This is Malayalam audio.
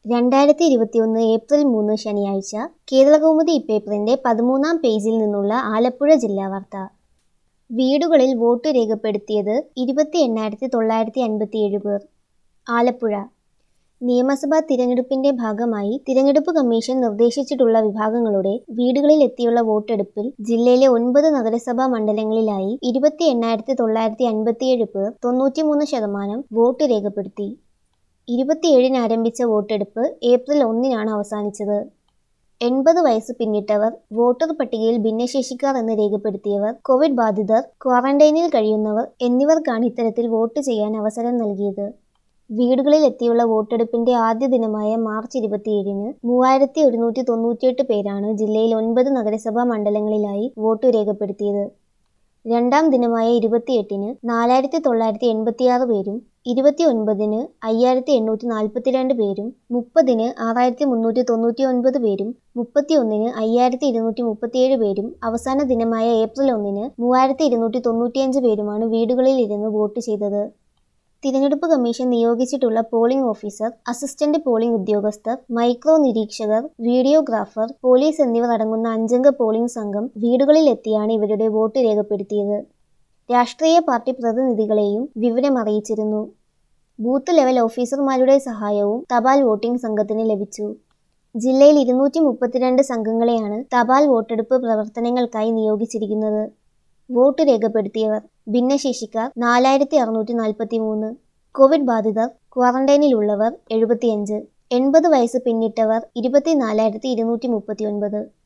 രണ്ടായിരത്തി ഇരുപത്തിയൊന്ന് ഏപ്രിൽ മൂന്ന് ശനിയാഴ്ച കേരളകൗമുദി ഇപ്പേപ്പറിന്റെ പതിമൂന്നാം പേജിൽ നിന്നുള്ള ആലപ്പുഴ ജില്ലാ വാർത്ത വീടുകളിൽ വോട്ട് രേഖപ്പെടുത്തിയത് ഇരുപത്തി എണ്ണായിരത്തി തൊള്ളായിരത്തി അൻപത്തിയേഴ് പേർ ആലപ്പുഴ നിയമസഭാ തിരഞ്ഞെടുപ്പിന്റെ ഭാഗമായി തിരഞ്ഞെടുപ്പ് കമ്മീഷൻ നിർദ്ദേശിച്ചിട്ടുള്ള വിഭാഗങ്ങളുടെ വീടുകളിൽ എത്തിയുള്ള വോട്ടെടുപ്പിൽ ജില്ലയിലെ ഒൻപത് നഗരസഭാ മണ്ഡലങ്ങളിലായി ഇരുപത്തി എണ്ണായിരത്തി തൊള്ളായിരത്തി അൻപത്തിയേഴ് പേർ തൊണ്ണൂറ്റിമൂന്ന് ശതമാനം വോട്ട് രേഖപ്പെടുത്തി ഇരുപത്തിയേഴിന് ആരംഭിച്ച വോട്ടെടുപ്പ് ഏപ്രിൽ ഒന്നിനാണ് അവസാനിച്ചത് എൺപത് വയസ്സ് പിന്നിട്ടവർ വോട്ടർ പട്ടികയിൽ ഭിന്നശേഷിക്കാർ എന്ന് രേഖപ്പെടുത്തിയവർ കോവിഡ് ബാധിതർ ക്വാറന്റൈനിൽ കഴിയുന്നവർ എന്നിവർക്കാണ് ഇത്തരത്തിൽ വോട്ട് ചെയ്യാൻ അവസരം നൽകിയത് വീടുകളിൽ എത്തിയുള്ള വോട്ടെടുപ്പിന്റെ ആദ്യ ദിനമായ മാർച്ച് ഇരുപത്തിയേഴിന് മൂവായിരത്തി ഒരുന്നൂറ്റി തൊണ്ണൂറ്റിയെട്ട് പേരാണ് ജില്ലയിൽ ഒൻപത് നഗരസഭാ മണ്ഡലങ്ങളിലായി വോട്ട് രേഖപ്പെടുത്തിയത് രണ്ടാം ദിനമായ ഇരുപത്തിയെട്ടിന് നാലായിരത്തി തൊള്ളായിരത്തി എൺപത്തിയാറ് പേരും ഇരുപത്തി ഒൻപതിന് അയ്യായിരത്തി എണ്ണൂറ്റി നാൽപ്പത്തിരണ്ട് പേരും മുപ്പതിന് ആറായിരത്തി മുന്നൂറ്റി തൊണ്ണൂറ്റി ഒൻപത് പേരും മുപ്പത്തി ഒന്നിന് അയ്യായിരത്തി ഇരുന്നൂറ്റി മുപ്പത്തിയേഴ് പേരും അവസാന ദിനമായ ഏപ്രിൽ ഒന്നിന് മൂവായിരത്തി ഇരുന്നൂറ്റി തൊണ്ണൂറ്റിയഞ്ച് പേരുമാണ് വീടുകളിൽ ഇരുന്ന് വോട്ട് ചെയ്തത് തിരഞ്ഞെടുപ്പ് കമ്മീഷൻ നിയോഗിച്ചിട്ടുള്ള പോളിംഗ് ഓഫീസർ അസിസ്റ്റന്റ് പോളിംഗ് ഉദ്യോഗസ്ഥർ മൈക്രോ നിരീക്ഷകർ വീഡിയോഗ്രാഫർ പോലീസ് എന്നിവർ അടങ്ങുന്ന അഞ്ചംഗ പോളിംഗ് സംഘം വീടുകളിൽ എത്തിയാണ് ഇവരുടെ വോട്ട് രേഖപ്പെടുത്തിയത് രാഷ്ട്രീയ പാർട്ടി പ്രതിനിധികളെയും വിവരം അറിയിച്ചിരുന്നു ബൂത്ത് ലെവൽ ഓഫീസർമാരുടെ സഹായവും തപാൽ വോട്ടിംഗ് സംഘത്തിന് ലഭിച്ചു ജില്ലയിൽ ഇരുന്നൂറ്റി മുപ്പത്തിരണ്ട് സംഘങ്ങളെയാണ് തപാൽ വോട്ടെടുപ്പ് പ്രവർത്തനങ്ങൾക്കായി നിയോഗിച്ചിരിക്കുന്നത് വോട്ട് രേഖപ്പെടുത്തിയവർ ഭിന്നശേഷിക്കാർ നാലായിരത്തി അറുന്നൂറ്റി നാൽപ്പത്തി മൂന്ന് കോവിഡ് ബാധിതർ ക്വാറന്റൈനിലുള്ളവർ എഴുപത്തിയഞ്ച് എൺപത് വയസ്സ് പിന്നിട്ടവർ ഇരുപത്തിനാലായിരത്തി ഇരുന്നൂറ്റി മുപ്പത്തി ഒൻപത്